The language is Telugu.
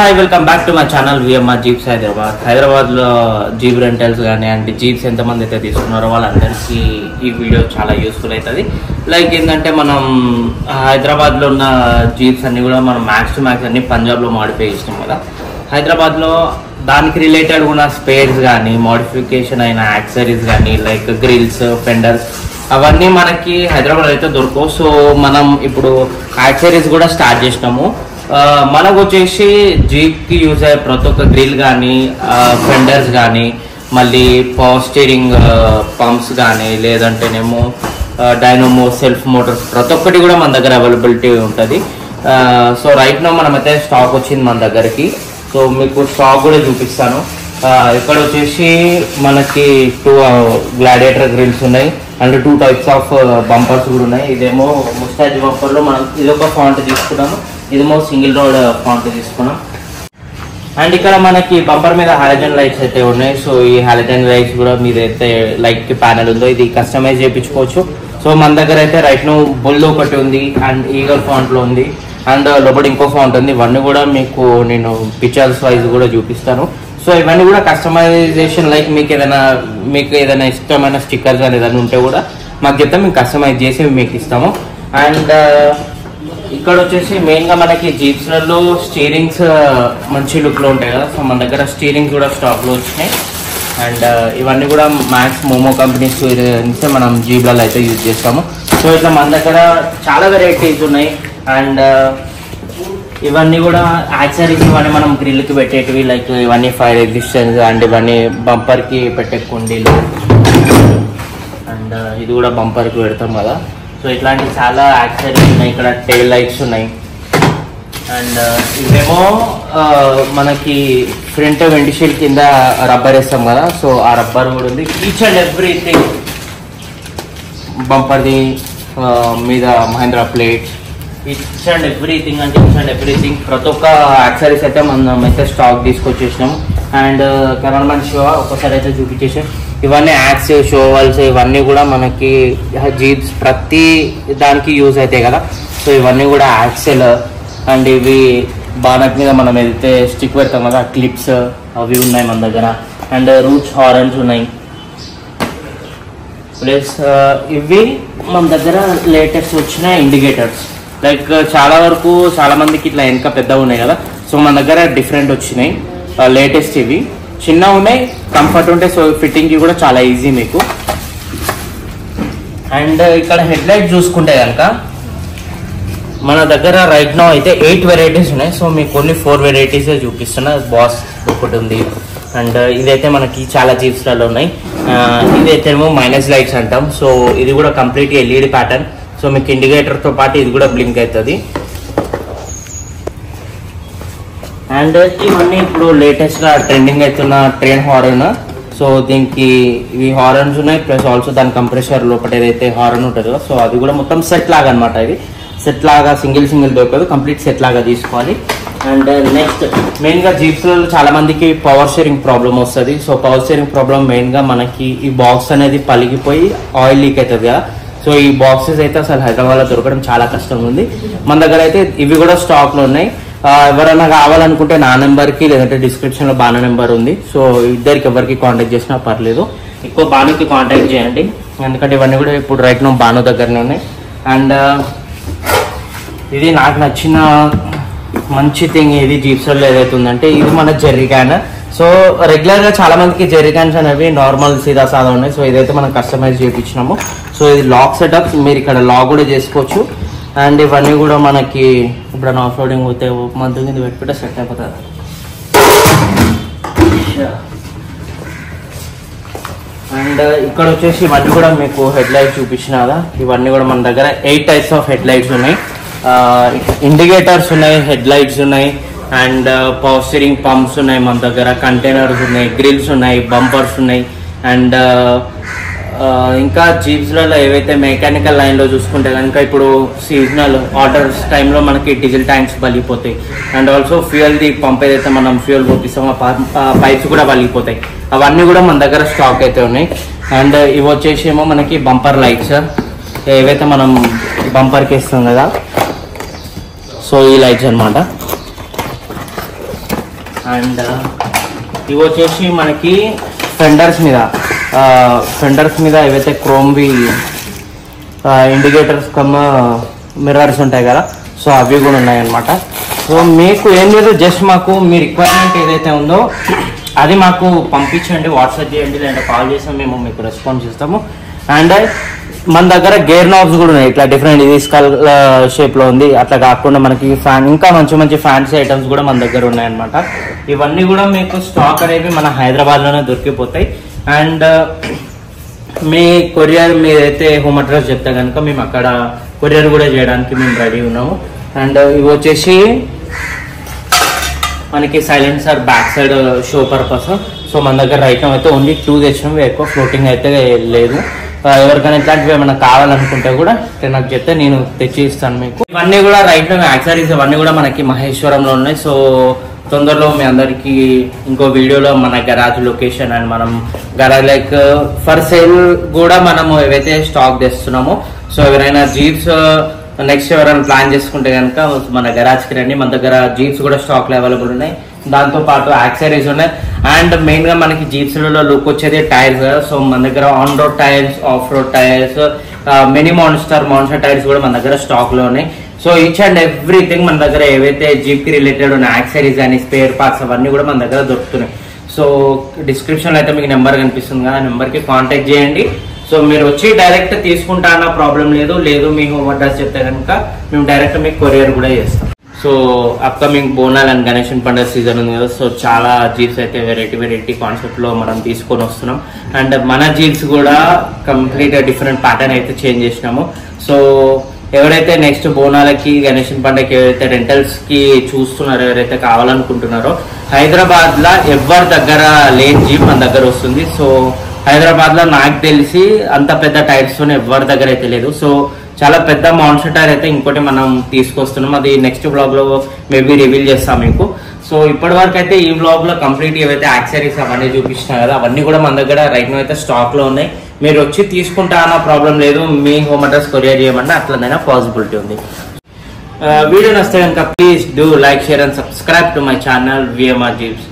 hi welcome back to my channel VMR jeeps Hyderabad Hyderabad లో జీప్ రెంటల్స్ కానీ అండ్ జీప్స్ ఎంతమంది అయితే తీసుకున్నారో వాళ్ళందరికీ ఈ వీడియో చాలా యూస్ఫుల్ అవుతుంది లైక్ ఏంటంటే మనం హైదరాబాద్ లో ఉన్న జీప్స్ అన్ని కూడా మనం మ్యాక్స్ టు మ్యాక్స్ అన్ని పంజాబ్ లో మాడిఫై చేసినాం కదా హైదరాబాద్ లో దానికి రిలేటెడ్ ఉన్న స్పేర్స్ కానీ మోడిఫికేషన్ అయిన యాక్సరీస్ కానీ లైక్ గ్రిల్స్ ఫెండర్స్ అవన్నీ మనకి హైదరాబాద్ అయితే దొరకవు సో మనం ఇప్పుడు యాక్సరీస్ కూడా స్టార్ట్ చేసినాము ఆ, మనకు వచ్చేసి జీప్ కి యూజ్ అయ్యే ప్రతి ఒక్క గ్రిల్ కానీ ఫెండర్స్ కానీ మళ్ళీ పవర్ స్టీరింగ్ పంప్స్ కానీ లేదంటేనేమో డైనమో సెల్ఫ్ మోటార్స్ ప్రతి ఒక్కటి కూడా మన దగ్గర అవైలబిలిటీ ఉంటుంది సో రైట్ నో మనమైతే స్టాక్ వచ్చింది మన దగ్గరికి సో మీకు స్టాక్ కూడా చూపిస్తాను ఆ, ఇక్కడ వచ్చేసి మనకి టూ గ్లాడియేటర్ గ్రిల్స్ ఉన్నాయి and two types of bumpers కూడా ఉన్నాయి ఇదేమో ముస్తాజ్ బంపర్ లో మనం ఇదొక ఫాంట్ తీసుకున్నాము ఇదేమో సింగిల్ రోడ్ ఫాంట్ తీసుకున్నాం అండ్ ఇక్కడ మనకి బంపర్ మీద హాలజన్ లైట్స్ అయితే ఉన్నాయి సో ఈ హాలజన్ లైట్స్ కూడా మీదైతే లైట్ కి ప్యానల్ ఉందో ఇది కస్టమైజ్ చేయించుకోవచ్చు సో మన దగ్గర అయితే రైట్ ను బుల్ ఒకటి ఉంది అండ్ ఈగల్ ఫాంట్ లో ఉంది అండ్ లోపల ఇంకో ఫాంట్ ఉంది ఇవన్నీ కూడా మీకు నేను పిక్చర్స్ వైజ్ కూడా చూపిస్తాను సో ఇవన్నీ కూడా కస్టమైజేషన్ లైక్ మీకు ఏదైనా మీకు ఏదైనా ఇష్టమైన స్టిక్కర్స్ అని ఏదైనా ఉంటే కూడా మాకు చెప్తే మేము కస్టమైజ్ చేసి మీకు ఇస్తాము అండ్ ఇక్కడ వచ్చేసి మెయిన్ గా మనకి జీప్స్ లలో స్టీరింగ్స్ మంచి లుక్ లో ఉంటాయి కదా సో మన దగ్గర స్టీరింగ్స్ కూడా స్టాక్ లో వచ్చినాయి అండ్ ఇవన్నీ కూడా మ్యాక్స్ మోమో కంపెనీస్ నుంచి మనం జీబ్లలో అయితే యూజ్ చేస్తాము సో ఇట్లా మన దగ్గర చాలా వెరైటీస్ ఉన్నాయి అండ్ ఇవన్నీ కూడా యాక్సరీస్ ఇవన్నీ మనం గ్రిల్ కి పెట్టేటివి లైక్ ఇవన్నీ ఫైర్ ఎగ్జిస్టెన్స్ అండ్ ఇవన్నీ బంపర్ కి పెట్టే కుండీలు అండ్ ఇది కూడా బంపర్ కి పెడతాం కదా సో ఇట్లాంటి చాలా యాక్సరీస్ ఉన్నాయి ఇక్కడ టైల్ లైట్స్ ఉన్నాయి అండ్ ఇవేమో ఆ, మనకి ఫ్రంట్ వెంటిషీల్ కింద రబ్బర్ వేస్తాం కదా సో ఆ రబ్బర్ కూడా ఉంది ఈచ్ అండ్ ఎవ్రీథింగ్ బంపర్ది ఆ, మీద Mahindra plates each and everything అంటే ఈచ్ అండ్ ఎవ్రీథింగ్ ప్రతి ఒక్క యాక్సరీస్ అయితే మనం అయితే స్టాక్ తీసుకొచ్చేసినాం అండ్ కెమెరామెన్ షో ఒకసారి అయితే చూపించేసాం ఇవన్నీ యాక్స్ షోవల్స్ ఇవన్నీ కూడా మనకి జీప్స్ ప్రతి దానికి యూజ్ అవుతాయి కదా సో ఇవన్నీ కూడా యాక్సెల్ అండ్ ఇవి బానట్ మీద మనం ఏదైతే స్టిక్ పెడతాం కదా క్లిప్స్ అవి ఉన్నాయి మన దగ్గర అండ్ రూట్స్ హారన్స్ ఉన్నాయి ప్లస్ ఇవి మన దగ్గర లేటెస్ట్ వచ్చిన ఇండికేటర్స్ లైక్ చాలా వరకు చాలా మందికి ఇట్లా వెనక పెద్దగా ఉన్నాయి కదా సో మన దగ్గర డిఫరెంట్ వచ్చినాయి లేటెస్ట్ ఇవి చిన్న ఉన్నాయి కంఫర్ట్ ఉంటాయి సో ఫిట్టింగ్ కి కూడా చాలా ఈజీ మీకు అండ్ ఇక్కడ హెడ్ లైట్ చూసుకుంటే కనుక మన దగ్గర రైట్ నో అయితే ఎయిట్ వెరైటీస్ ఉన్నాయి సో మీకు ఓన్లీ ఫోర్ వెరైటీస్ చూపిస్తున్నా బాస్ ఒకటి ఉంది అండ్ ఇదైతే మనకి చాలా జీప్స్లలో ఉన్నాయి ఆ, ఇదైతేమో మైనస్ లైట్స్ అంటాం సో ఇది కూడా కంప్లీట్ ఎల్ఈడి ప్యాటర్న్ సో మీకు ఇండికేటర్ తో పాటు ఇది కూడా బ్లింక్ అవుతుంది అండ్ ఇవన్నీ ఇప్పుడు లేటెస్ట్ గా ట్రెండింగ్ అవుతున్న ట్రైన్ హారన్ సో దీనికి ఇవి హారన్స్ ఉన్నాయి ప్లస్ ఆల్సో దాని కంప్రెషర్ లోపల ఏదైతే హారన్ ఉంటుందో సో అది కూడా మొత్తం సెట్ లాగా అనమాట ఇది సెట్ లాగా సింగిల్ సింగిల్ దొరకదు కంప్లీట్ సెట్ లాగా తీసుకోవాలి అండ్ నెక్స్ట్ మెయిన్ గా జీప్స్ లో చాలా మందికి పవర్ షేరింగ్ ప్రాబ్లం వస్తుంది so power sharing problem main గా మనకి ఈ బాక్స్ అనేది పలిగిపోయి ఆయిల్ లీక్ అవుతుంది కదా సో ఈ బాక్సెస్ అయితే అసలు హైదరాబాద్ లో దొరకడం చాలా కష్టం ఉంది మన దగ్గర అయితే ఇవి కూడా స్టాక్ లో ఉన్నాయి ఆ, ఎవరైనా కావాలనుకుంటే నా నెంబర్ కి లేదంటే డిస్క్రిప్షన్ లో బాను నెంబర్ ఉంది సో ఇద్దరికి ఎవరికి కాంటాక్ట్ చేసినా పర్లేదు ఎక్కువ బానుకి కాంటాక్ట్ చేయండి ఎందుకంటే ఇవన్నీ కూడా ఇప్పుడు రైట్ నో బాను దగ్గరనే ఉన్నాయి అండ్ ఇది నాకు నచ్చిన మంచి థింగ్ ఏది జీప్సర్లో ఏదైతే ఉందంటే ఇది మన జెర్రీ క్యాన్ సో రెగ్యులర్ గా చాలా మందికి జెర్రీ క్యాన్స్ అనేవి నార్మల్ సీదా సాదా ఉన్నాయి సో ఇదైతే మనం కస్టమైజ్ చేయించినాము సో ఇది లాక్ సెటప్ మీరు ఇక్కడ లాక్ కూడా చేసుకోవచ్చు అండ్ ఇవన్నీ కూడా మనకి ఇప్పుడు ఆఫ్ రోడింగ్ పోతే మంత్ కింద పెట్టుకుంటే సెట్ అయిపోతుంది అండ్ ఇక్కడ వచ్చేసి ఇవన్నీ కూడా మీకు హెడ్ లైట్ చూపించిన కదా ఇవన్నీ కూడా మన దగ్గర eight types of head lights ఉన్నాయి ఇండికేటర్స్ ఉన్నాయి హెడ్ లైట్స్ ఉన్నాయి అండ్ పవర్ స్టీరింగ్ పంప్స్ ఉన్నాయి మన దగ్గర కంటైనర్స్ ఉన్నాయి గ్రిల్స్ ఉన్నాయి బంపర్స్ ఉన్నాయి అండ్ ఇంకా జీప్స్లలో ఏవైతే మెకానికల్ లైన్లో చూసుకుంటే కనుక ఇప్పుడు సీజనల్ ఆర్డర్స్ టైంలో మనకి డీజిల్ ట్యాంక్స్ పలిగిపోతాయి అండ్ ఆల్సో ఫ్యూయల్ది పంప్ ఏదైతే మనం ఫ్యూయల్ పంపిస్తామో ఆ పైప్స్ కూడా పలిగిపోతాయి అవన్నీ కూడా మన దగ్గర స్టాక్ అయితే ఉన్నాయి అండ్ ఇవి వచ్చేసి ఏమో మనకి బంపర్ లైట్స్ ఏవైతే మనం బంపర్కి ఇస్తాం కదా సో ఈ లైట్స్ అన్నమాట అండ్ ఇవి వచ్చేసి మనకి ఫెండర్స్ మీద ఫెండర్స్ మీద ఏవైతే క్రోమ్వి ఇండికేటర్స్ కమ్ మిర్రర్స్ ఉంటాయి కదా సో అవి కూడా ఉన్నాయన్నమాట సో మీకు ఏం లేదు జస్ట్ మాకు మీ రిక్వైర్మెంట్ ఏదైతే ఉందో అది మాకు పంపించండి వాట్సాప్ చేయండి లేదంటే కాల్ చేసాం మేము మీకు రెస్పాన్స్ ఇస్తాము అండ్ మన దగ్గర గేర్ నాబ్స్ కూడా ఉన్నాయి ఇట్లా డిఫరెంట్ ఇది స్కల్ షేప్ లో ఉంది అట్లా కాకుండా మనకి ఫ్యాన్ ఇంకా మంచి మంచి ఫ్యాన్సీ ఐటమ్స్ కూడా మన దగ్గర ఉన్నాయన్నమాట ఇవన్నీ కూడా మీకు స్టాక్ అనేవి మన హైదరాబాద్ లోనే దొరికిపోతాయి అండ్ మీ కొరియర్ మీరైతే హోమ్ అడ్రస్ చెప్తే కనుక మేము అక్కడ కొరియర్ కూడా చేయడానికి మేము రెడీ ఉన్నాము అండ్ ఇవి వచ్చేసి మనకి silencer back side show purpose so మన దగ్గర రైట్ అయితే ఓన్లీ టూ తెచ్చినాం ఎక్కువ ఫ్లోటింగ్ అయితే లేదు ఆ, ఎవరికైనా ఇట్లాంటివి ఏమైనా కావాలనుకుంటే కూడా అంటే నాకు చెప్తే నేను తెచ్చి ఇస్తాను మీకు ఇవన్నీ కూడా రైట్ యాక్సరీస్ ఇవన్నీ కూడా మనకి మహేశ్వరంలో ఉన్నాయి సో తొందరలో మీ అందరికి ఇంకో వీడియోలో మన గరాజ్ లొకేషన్ అండ్ మనం గరాజ్ లైక్ ఫర్ సేల్ కూడా మనము ఏవైతే స్టాక్ తెస్తున్నామో సో ఎవరైనా జీప్స్ నెక్స్ట్ ఎవరైనా ప్లాన్ చేసుకుంటే కనుక మన గరాజ్ కి రండి మన దగ్గర జీప్స్ కూడా స్టాక్ లో అవైలబుల్ ఉన్నాయి దాంతో పాటు యాక్సరీస్ ఉన్నాయి అండ్ మెయిన్ గా మనకి జీప్స్ లో లుక్ వచ్చేది టైర్స్ సో మన దగ్గర on road tyres off road tyres mini monster monster tyres కూడా మన దగ్గర స్టాక్ లో ఉన్నాయి సో ఈచ్ అండ్ ఎవ్రీథింగ్ మన దగ్గర ఏవైతే జీప్ కి రిలేటెడ్ ఉన్న యాక్సరీస్ కానీ స్పేర్ పార్ట్స్ అవన్నీ కూడా మన దగ్గర దొరుకుతున్నాయి సో డిస్క్రిప్షన్ లో అయితే మీకు నెంబర్ కనిపిస్తుంది కదా నెంబర్ కి కాంటాక్ట్ చేయండి సో మీరు వచ్చి డైరెక్ట్ తీసుకుంటా అన్న ప్రాబ్లం లేదు లేదు మీ హోమ్ అడ్రస్ చెప్తే కనుక మేము డైరెక్ట్ మీకు కొరియర్ కూడా చేస్తాం so upcoming Bonal and Ganeshan పండుగ సీజన్ ఉంది కదా సో చాలా జీప్స్ అయితే వెరైటీ వెరైటీ కాన్సెప్ట్ లో మనం తీసుకొని వస్తున్నాం అండ్ మన జీప్స్ కూడా కంప్లీట్ డిఫరెంట్ ప్యాటర్న్ అయితే చేంజ్ చేసినాము సో ఎవరైతే నెక్స్ట్ బోనాలకి గణేషన్ పండుగకి ఎవరైతే రెంటల్స్ కి చూస్తున్నారో ఎవరైతే కావాలనుకుంటున్నారో హైదరాబాద్ లా ఎవరి దగ్గర లేని జీప్ మన దగ్గర వస్తుంది సో హైదరాబాద్ లో నాకు తెలిసి అంత పెద్ద టైర్స్ తో ఎవరి దగ్గర అయితే లేదు సో చాలా పెద్ద మాన్స్టర్ టైర్ అయితే ఇంకోటి మనం తీసుకొస్తున్నాం అది నెక్స్ట్ బ్లాగ్ లో మేబీ రివీల్ చేస్తాం మీకు సో ఇప్పటి వరకు అయితే ఈ బ్లాగ్ లో కంప్లీట్ ఏవైతే యాక్సరీస్ అవన్నీ చూపించినా కదా అవన్నీ కూడా మన దగ్గర రైట్ అయితే స్టాక్ లో ఉన్నాయి మీరు వచ్చి తీసుకుంటా అన్న ప్రాబ్లం లేదు మీ హోమ్ అడ్రస్ కొరియర్ చేయమన్నా అట్లనైనా పాసిబిలిటీ ఉంది వీడియో నస్తే కనుక please do like share and subscribe to my channel VMR jeeps